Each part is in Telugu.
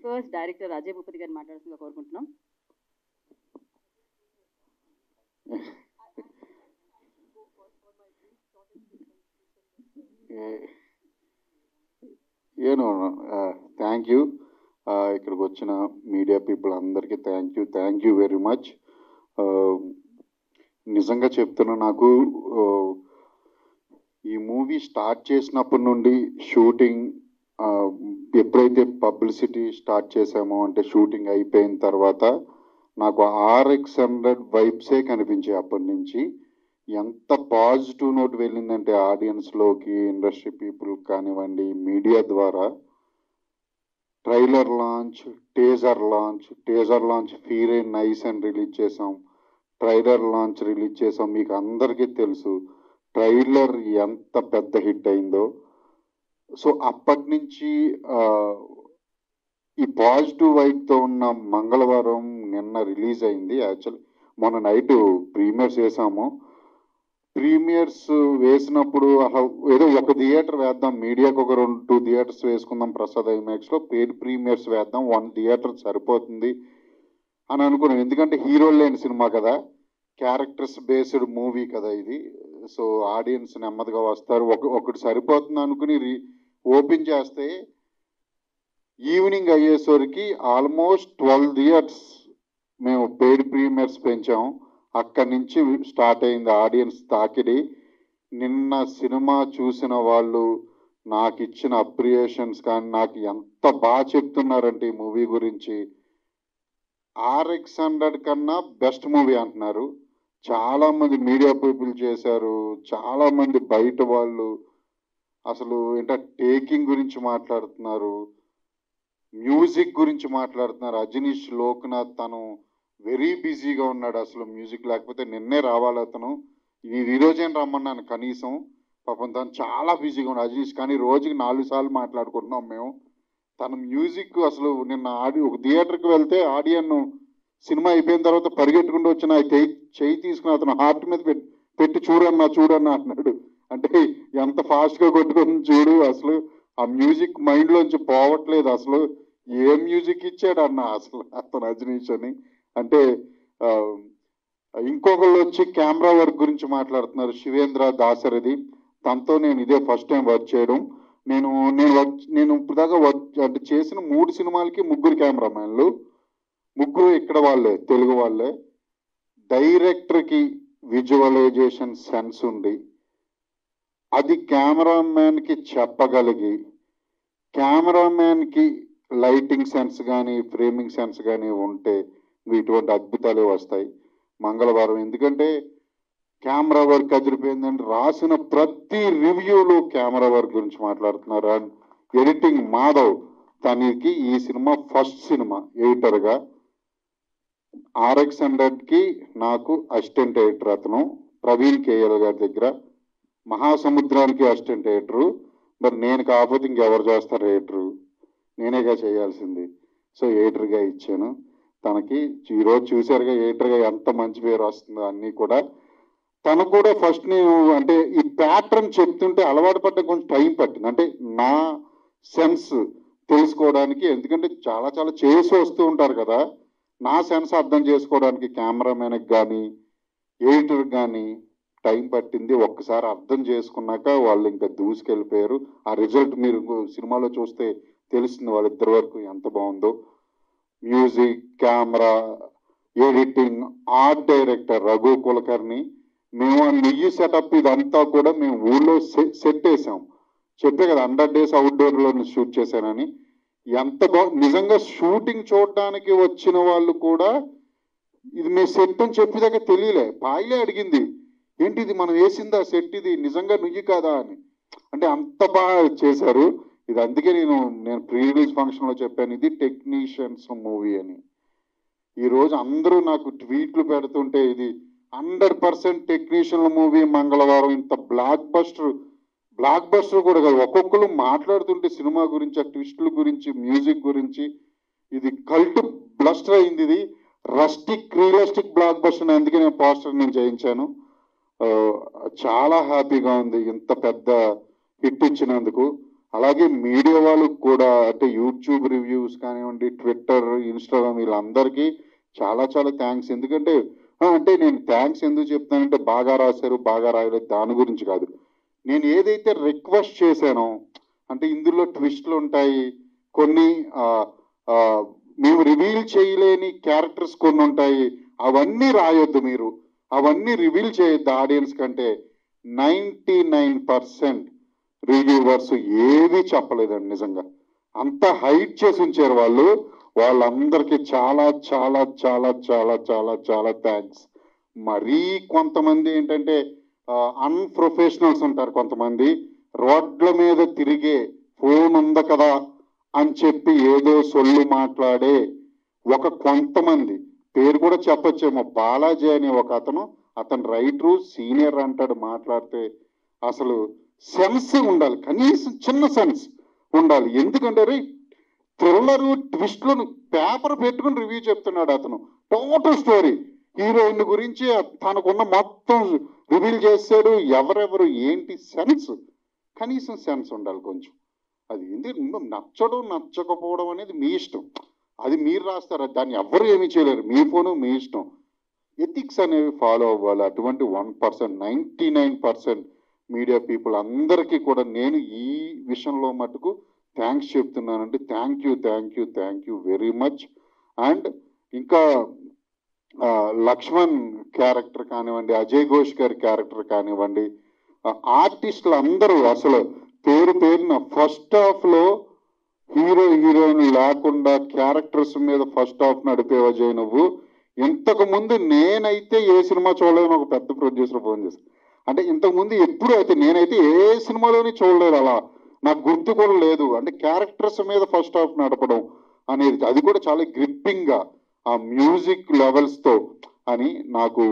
ఫస్ట్ డైరెక్టర్ అజయ్ భూపతి గారిని మాట్లాడుతుందిగా కోరుకుంటున్నాం ఏను థ్యాంక్ యూ ఇక్కడికి వచ్చిన మీడియా పీపుల్ అందరికీ thank you thank you very much నిజంగా చెప్తున్నా నాకు ఆ, ఈ మూవీ స్టార్ట్ చేసినప్పటి నుండి షూటింగ్ ఆ, ఎప్పుడైతే పబ్లిసిటీ స్టార్ట్ చేసామో అంటే షూటింగ్ అయిపోయిన తర్వాత నాకు ఆర్ఎక్స్ హండ్రెడ్ వైబ్సే కనిపించాయి అప్పటి నుంచి ఎంత పాజిటివ్ నోట్ వెళ్ళిందంటే ఆడియన్స్లోకి ఇండస్ట్రీ పీపుల్ కానివ్వండి మీడియా ద్వారా trailer launch teaser launch teaser launch ఫీరే నైస్ అని రిలీజ్ చేసాం ట్రైలర్ లాంచ్ రిలీజ్ చేసాం మీకు అందరికీ తెలుసు ట్రైలర్ ఎంత పెద్ద హిట్ అయిందో సో అప్పటి నుంచి ఆ, ఈ పాజిటివ్ వైబ్తో ఉన్న మంగళవారం నిన్న రిలీజ్ అయింది యాక్చువల్ మొన్న నైట్ ప్రీమియర్స్ వేసాము ప్రీమియర్స్ వేసినప్పుడు అహ, ఏదో ఒక థియేటర్ వేద్దాం మీడియాకి ఒక రెండు టూ థియేటర్స్ వేసుకుందాం ప్రసాద్ ఐమాక్స్లో పెయిడ్ ప్రీమియర్స్ వేద్దాం వన్ థియేటర్ సరిపోతుంది అని అనుకున్నాను ఎందుకంటే హీరో లేని సినిమా కదా క్యారెక్టర్స్ బేస్డ్ మూవీ కదా ఇది సో ఆడియన్స్ నెమ్మదిగా వస్తారు ఒక ఒకటి సరిపోతుంది అనుకుని రీ ఓపెన్ చేస్తే ఈవినింగ్ అయ్యేసరికి ఆల్మోస్ట్ ట్వెల్వ్ థియేటర్స్ మేము పెయిడ్ ప్రీమియర్స్ పెంచాం అక్కడి నుంచి స్టార్ట్ అయింది ఆడియన్స్ తాకిడి నిన్న సినిమా చూసిన వాళ్ళు నాకు ఇచ్చిన అప్రియేషన్స్ కానీ నాకు ఎంత బాగా చెప్తున్నారంటే ఈ మూవీ గురించి ఆర్ఎక్స్ హండ్రెడ్ కన్నా బెస్ట్ మూవీ అంటున్నారు చాలా మంది మీడియా పీపుల్ చేశారు చాలా మంది బయట వాళ్ళు అసలు ఏంటో టేకింగ్ గురించి మాట్లాడుతున్నారు మ్యూజిక్ గురించి మాట్లాడుతున్నారు అజనీష్ లోక్నాథ్ తను వెరీ బిజీగా ఉన్నాడు అసలు మ్యూజిక్ లేకపోతే నిన్నే రావాలి అతను ఈ ఈ రోజేం రమ్మన్నాను కనీసం పాపం తను చాలా బిజీగా ఉన్నాడు అజనీష్ కానీ రోజుకి నాలుగు సార్లు మాట్లాడుకుంటున్నాం మేము తన మ్యూజిక్ అసలు నిన్న ఆడి ఒక థియేటర్కి వెళ్తే ఆడియన్ సినిమా అయిపోయిన తర్వాత పరిగెట్టుకుంటూ వచ్చిన ఆ చేయి చేయి తీసుకుని అతను హార్ట్ మీద పెట్టి పెట్టి చూడన్నా చూడన్నా అన్నాడు అంటే ఎంత ఫాస్ట్గా కొట్టుకుని చూడు అసలు ఆ మ్యూజిక్ మైండ్లోంచి పోవట్లేదు అసలు ఏ మ్యూజిక్ ఇచ్చాడు అన్న అసలు అతను అజనీష్ అని అంటే ఆ, ఇంకొకళ్ళు వచ్చి కెమెరా వర్క్ గురించి మాట్లాడుతున్నారు శివేంద్ర దాసరథి తనతో నేను ఇదే ఫస్ట్ టైం వర్క్ చేయడం నేను నేను వర్క్ నేను ఇప్పుడు దాకా వర్క్ అంటే చేసిన మూడు సినిమాలకి ముగ్గురు కెమెరామ్యాన్లు ముగ్గురు ఇక్కడ వాళ్ళే తెలుగు వాళ్ళే డైరెక్టర్కి విజువలైజేషన్ సెన్స్ ఉండి అది కెమెరామ్యాన్కి చెప్పగలిగి కెమెరామ్యాన్కి లైటింగ్ సెన్స్ కానీ ఫ్రేమింగ్ సెన్స్ కానీ ఉంటే ఇటువంటి అద్భుతాలే వస్తాయి మంగళవారం ఎందుకంటే కెమెరా వర్క్ అదిరిపోయిందని రాసిన ప్రతి రివ్యూలో కెమెరా వర్క్ గురించి మాట్లాడుతున్నారు అండ్ ఎడిటింగ్ మాధవ్ తనకి ఈ సినిమా ఫస్ట్ సినిమా ఎడిటర్గా ఆర్ఎక్స్ హండ్రెడ్కి నాకు అసిస్టెంట్ ఎడిటర్ అతను ప్రవీణ్ కేఎల్ గారి దగ్గర మహాసముద్రానికి అసిస్టెంట్ ఎడిటరు మరి నేను కాకపోతే ఇంకెవరు చేస్తారు ఎడిటరు నేనేగా చేయాల్సింది సో ఎడిటర్గా ఇచ్చాను తనకి ఈరోజు చూసారుగా ఎడిటర్గా ఎంత మంచి పేరు వస్తుందో అన్నీ కూడా తనకు కూడా ఫస్ట్ నేను అంటే ఈ ప్యాటర్న్ చెప్తుంటే అలవాటు పడ్డ కొంచెం టైం పట్టింది అంటే నా సెన్స్ తెలుసుకోవడానికి ఎందుకంటే చాలా చాలా చేసి వస్తూ ఉంటారు కదా నా సెన్స్ అర్థం చేసుకోవడానికి కెమెరామెన్కి కానీ ఎడిటర్ కానీ టైం పట్టింది ఒక్కసారి అర్థం చేసుకున్నాక వాళ్ళు ఇంకా దూసుకెళ్ళిపోయారు ఆ రిజల్ట్ మీరు సినిమాలో చూస్తే తెలుస్తుంది వాళ్ళిద్దరి వరకు ఎంత బాగుందో music camera editing art director Raghu Kulkarni మేము ఆ నెయ్యి సెటప్ ఇదంతా కూడా మేము ఊళ్ళో సె- సెట్ వేసాం చెప్పే కదా హండ్రెడ్ డేస్ అవుట్డోర్లో షూట్ చేశానని ఎంత బా నిజంగా షూటింగ్ చూడడానికి వచ్చిన వాళ్ళు కూడా ఇది మేము సెట్ అని చెప్పేదాకా తెలియలే పాయిలే అడిగింది ఏంటి ఇది మనం వేసిందా సెట్ ఇది నిజంగా నుయ్యి కాదా అని అంటే అంత బాగా చేశారు ఇది అందుకే నేను నేను ప్రీ రిలీజ్ ఫంక్షన్లో చెప్పాను ఇది టెక్నీషియన్స్ మూవీ అని ఈరోజు అందరూ నాకు ట్వీట్లు పెడుతుంటే ఇది హండ్రెడ్ పర్సెంట్ టెక్నీషియన్ల మూవీ మంగళవారం ఇంత బ్లాక్ బస్టర్ బ్లాక్ బస్టర్ కూడా కాదు ఒక్కొక్కరు మాట్లాడుతుంటే సినిమా గురించి ఆ ట్విస్టుల గురించి మ్యూజిక్ గురించి ఇది కల్ట్ బ్లస్టర్ అయింది ఇది రస్టిక్ రియలిస్టిక్ బ్లాక్ బస్టర్ అందుకే నేను పోస్టర్ నేను చేయించాను ఆ, చాలా హ్యాపీగా ఉంది ఇంత పెద్ద హిట్ ఇచ్చినందుకు అలాగే మీడియా వాళ్ళకు కూడా అంటే యూట్యూబ్ రివ్యూస్ కానివ్వండి ట్విట్టర్ ఇన్స్టాగ్రామ్ వీళ్ళందరికీ చాలా చాలా థ్యాంక్స్ ఎందుకంటే ఆ, అంటే నేను థ్యాంక్స్ ఎందుకు చెప్తానంటే బాగా రాశారు బాగా రాయలేదు దాని గురించి కాదు నేను ఏదైతే రిక్వెస్ట్ చేశానో అంటే ఇందులో ట్విస్ట్లు ఉంటాయి కొన్ని ఆ, ఆ, మేము రివీల్ చేయలేని క్యారెక్టర్స్ కొన్ని ఉంటాయి అవన్నీ రాయొద్దు మీరు అవన్నీ రివీల్ చేయొద్దు ఆడియన్స్ కంటే నైంటీ నైన్ పర్సెంట్ రివ్యూవర్స్ ఏవి చెప్పలేదండి నిజంగా అంత హైట్ చేసి ఉంచారు వాళ్ళు వాళ్ళందరికీ చాలా చాలా చాలా చాలా చాలా చాలా థ్యాంక్స్ మరీ కొంతమంది ఏంటంటే అన్ప్రొఫెషనల్స్ ఉంటారు కొంతమంది రోడ్ల మీద తిరిగే ఫోన్ ఉంది కదా అని చెప్పి ఏదో సొల్లు మాట్లాడే ఒక కొంతమంది పేరు కూడా చెప్పొచ్చేమో బాలాజీ అనే ఒక అతను అతను రైటరు సీనియర్ అంటాడు మాట్లాడితే అసలు సెన్స్ ఉండాలి కనీసం చిన్న సెన్స్ ఉండాలి ఎందుకంటే రే థ్రిల్లర్ ట్విస్ట్లను పేపర్ పెట్టుకుని రివ్యూ చెప్తున్నాడు అతను టోటల్ స్టోరీ హీరోయిన్ గురించి తనకున్న మొత్తం రివీల్ చేశాడు ఎవరెవరు ఏంటి సెన్స్ కనీసం సెన్స్ ఉండాలి కొంచెం అది ఏంటి నచ్చడం నచ్చకపోవడం అనేది మీ ఇష్టం అది మీరు రాస్తారు దాన్ని ఎవరు ఏమీ చేయలేరు మీ ఫోను మీ ఇష్టం ఎథిక్స్ అనేవి ఫాలో అవ్వాలి అటువంటి one percent ninety nine percent media people అందరికీ కూడా నేను ఈ విషయంలో మటుకు థ్యాంక్స్ చెప్తున్నానండి thank you thank you thank you very much and ఇంకా ఆ, లక్ష్మణ్ క్యారెక్టర్ కానివ్వండి అజయ్ ఘోష్ గారి క్యారెక్టర్ కానివ్వండి ఆర్టిస్టులు అందరూ అసలు పేరు పేరున ఫస్ట్ హాఫ్ లో హీరో హీరోయిన్ లేకుండా క్యారెక్టర్స్ మీద ఫస్ట్ హాఫ్ నడిపే అజయ్ నువ్వు ఇంతకు ముందు నేనైతే ఏ సినిమా చూడలేదని ఒక పెద్ద ప్రొడ్యూసర్ ఫోన్ చేశాను అంటే ఇంతకు ముందు ఎప్పుడు అయితే నేనైతే ఏ సినిమాలోని చూడలేదు అలా నాకు గుర్తు కూడా లేదు అంటే క్యారెక్టర్స్ మీద ఫస్ట్ హాఫ్ నడపడం అనేది అది కూడా చాలా గ్రిప్పింగ్ గా ఆ మ్యూజిక్ లెవెల్స్ తో అని నాకు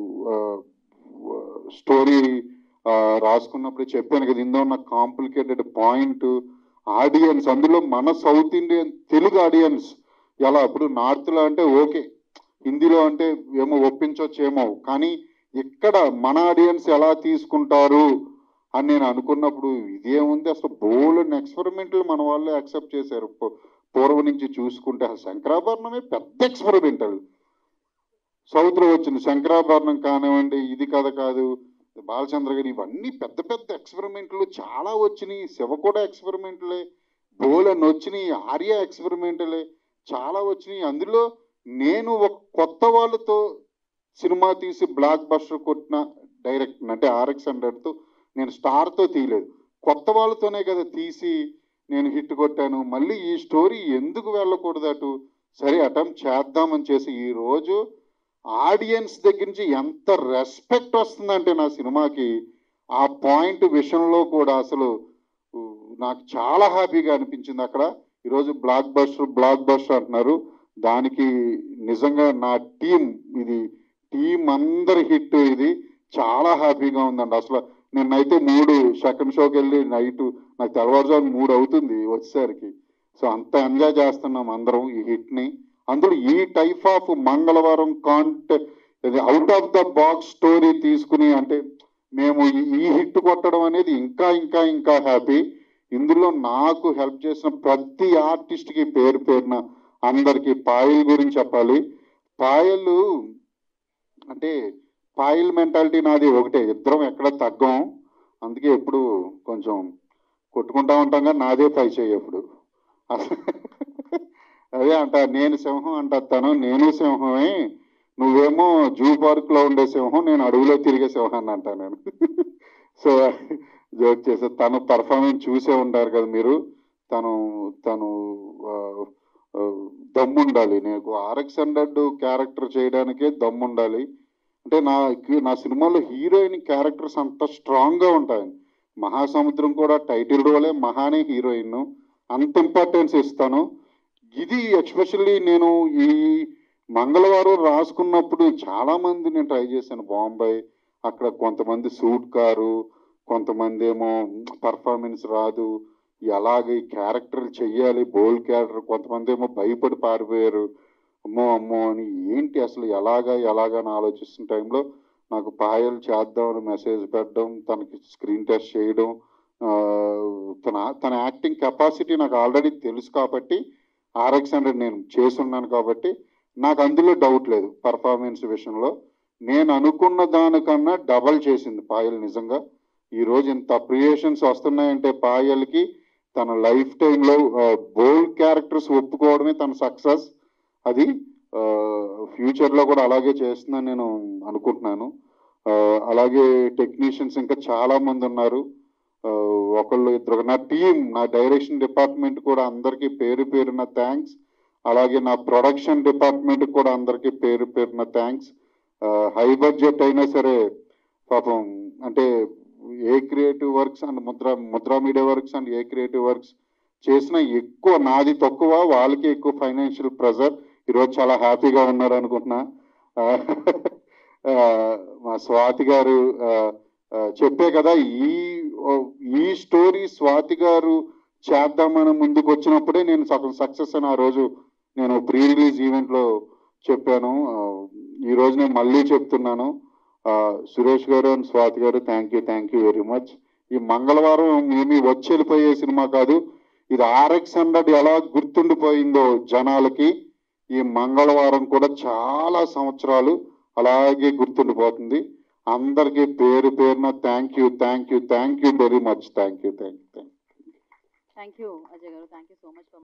స్టోరీ రాసుకున్నప్పుడు చెప్పాను కదా ఇందో ఉన్న కాంప్లికేటెడ్ పాయింట్ ఆడియన్స్ అందులో మన సౌత్ ఇండియన్ తెలుగు ఆడియన్స్ ఎలా ఇప్పుడు నార్త్ లో అంటే ఓకే హిందీలో అంటే ఏమో ఒప్పించవచ్చేమో కానీ ఇక్కడ మన ఆడియన్స్ ఎలా తీసుకుంటారు అని నేను అనుకున్నప్పుడు ఇదేముంది అసలు బోల్డ్ ఎక్స్పెరిమెంట్లు మన వాళ్ళే యాక్సెప్ట్ చేశారు పూ- పూర్వం నుంచి చూసుకుంటే అసలు శంకరాభరణమే పెద్ద ఎక్స్పెరిమెంటల్ సౌత్ లో వచ్చింది శంకరాభరణం కానివ్వండి ఇది కథ కాదు బాలచంద్ర గారు ఇవన్నీ పెద్ద పెద్ద ఎక్స్పెరిమెంట్లు చాలా వచ్చినాయి శివ కూడా ఎక్స్పెరిమెంట్లే బోల్ అని వచ్చినాయి ఆర్య ఎక్స్పెరిమెంట్లే చాలా వచ్చినాయి అందులో నేను ఒక కొత్త వాళ్ళతో సినిమా తీసి బ్లాక్ బస్టర్ కొట్టిన డైరెక్ట్ అంటే ఆర్ఎక్స్ హండ్రెడ్తో నేను స్టార్తో తీయలేదు కొత్త వాళ్ళతోనే కదా తీసి నేను హిట్ కొట్టాను మళ్ళీ ఈ స్టోరీ ఎందుకు వెళ్ళకూడదు అటు సరే అటెంప్ట్ చేద్దామని చేసి ఈ రోజు ఆడియన్స్ దగ్గర నుంచి ఎంత రెస్పెక్ట్ వస్తుందంటే నా సినిమాకి ఆ పాయింట్ విషయంలో కూడా అసలు ఊ, నాకు చాలా హ్యాపీగా అనిపించింది అక్కడ ఈరోజు బ్లాక్ బస్టర్ బ్లాక్ బస్టర్ అంటున్నారు దానికి నిజంగా నా టీం ఇది టీం అందరి హిట్ ఇది చాలా హ్యాపీగా ఉందండి అసలు నిన్నైతే మూడు సెకండ్ షోకి వెళ్ళి నైట్ నాకు తెల్లవారుజాము మూడు అవుతుంది వచ్చేసరికి సో అంత ఎంజాయ్ చేస్తున్నాం అందరం ఈ హిట్ ని అందులో ఈ type of Mangalavaaram can't out of the box story తీసుకుని అంటే మేము ఈ- ఈ హిట్ కొట్టడం అనేది ఇంకా ఇంకా ఇంకా హ్యాపీ ఇందులో నాకు హెల్ప్ చేసిన ప్రతి ఆర్టిస్ట్ కి పేరు పేరున అందరికి పాయల్ గురించి చెప్పాలి పాయలు అంటే పాయల్ మెంటాలిటీ నాది ఒకటే ఇద్దరం ఎక్కడ తగ్గం అందుకే ఎప్పుడు కొంచెం కొట్టుకుంటా ఉంటాం కానీ నాదే పై చేయి ఎప్పుడు అదే అంట నేను సింహం అంట తను నేను సింహమే నువ్వేమో జూ పార్క్ లో ఉండే సింహం నేను అడవిలో తిరిగే సింహాన్ని అంటా నేను సో జోక్ చేసే తను పర్ఫార్మెన్స్ చూసే ఉంటారు కదా మీరు తను తను ఆ, ఆ, దమ్ము ఉండాలి నీకు ఆర్ఎక్స్ హండ్రెడ్ క్యారెక్టర్ చేయడానికే దమ్ము ఉండాలి అంటే నా నా సినిమాలో హీరోయిన్ క్యారెక్టర్స్ అంత స్ట్రాంగ్ గా ఉంటాయి మహాసముద్రం కూడా టైటిల్ రోలే మహానే హీరోయిన్ అంత ఇంపార్టెన్స్ ఇస్తాను ఇది ఎస్పెషల్లీ నేను ఈ మంగళవారం రాసుకున్నప్పుడు చాలా మంది నేను ట్రై చేశాను బాంబాయి అక్కడ కొంతమంది సూట్ కారు కొంతమంది ఏమో పర్ఫార్మెన్స్ రాదు ఎలాగ ఈ క్యారెక్టర్ చెయ్యాలి బోల్డ్ క్యారెక్టర్ కొంతమంది ఏమో భయపడి పారిపోయారు అమ్మో అమ్మో అని ఏంటి అసలు ఎలాగా ఎలాగా అని ఆలోచిస్తున్న టైంలో నాకు పాయలు చేద్దామని మెసేజ్ పెట్టడం తనకి స్క్రీన్ టెస్ట్ చేయడం ఆ, తన తన యాక్టింగ్ కెపాసిటీ నాకు ఆల్రెడీ తెలుసు కాబట్టి ఆర్ఎక్స్ హండ్రెడ్ నేను చేసున్నాను కాబట్టి నాకు అందులో డౌట్ లేదు పర్ఫార్మెన్స్ విషయంలో నేను అనుకున్న దానికన్నా డబల్ చేసింది పాయల్ నిజంగా ఈ రోజు ఇంత అప్రియేషన్స్ వస్తున్నాయంటే పాయల్కి తన లైఫ్ టైంలో బోల్డ్ క్యారెక్టర్స్ ఒప్పుకోవడమే తన సక్సెస్ అది ఫ్యూచర్లో కూడా అలాగే చేస్తుందని నేను అనుకుంటున్నాను ఆ, అలాగే టెక్నీషియన్స్ ఇంకా చాలా మంది ఉన్నారు ఆ, ఒకళ్ళు ఇద్దరు నా టీం నా డైరెక్షన్ డిపార్ట్మెంట్ కూడా అందరికీ పేరు పేరున థ్యాంక్స్ అలాగే నా ప్రొడక్షన్ డిపార్ట్మెంట్ కూడా అందరికీ పేరు పేరున థ్యాంక్స్ హై బడ్జెట్ అయినా సరే పాపం అంటే ఏ creative works and Mudra Mudra media works and a creative works చేసిన ఎక్కువ నాది తక్కువ వాళ్ళకి ఎక్కువ ఫైనాన్షియల్ ప్రెజర్ ఈరోజు చాలా హ్యాపీగా ఉన్నారు అనుకుంటున్నా ఆ, ఆ, మా స్వాతి గారు ఆ, ఆ, చెప్పే కదా ఈ ఓ, ఈ స్టోరీ స్వాతి గారు చేద్దామని ముందుకు వచ్చినప్పుడే నేను సగం సక్సెస్ అని ఆ రోజు నేను ప్రీ రిలీజ్ ఈవెంట్లో చెప్పాను ఆ, ఈ రోజు నేను మళ్ళీ చెప్తున్నాను ఆ, సురేష్ గారు అండ్ స్వాతి గారు thank you thank you very much ఈ మంగళవారం ఏమి వచ్చి వెళ్ళిపోయే సినిమా కాదు ఇది ఆర్ఎక్స్ హండ్రెడ్ ఎలా గుర్తుండిపోయిందో జనాలకి ఈ మంగళవారం కూడా చాలా సంవత్సరాలు అలాగే గుర్తుండిపోతుంది అందరికీ పేరు పేరున thank you thank you thank you very much thank you thank you thank you thank you Ajay గారు థ్యాంక్ యూ సో మచ్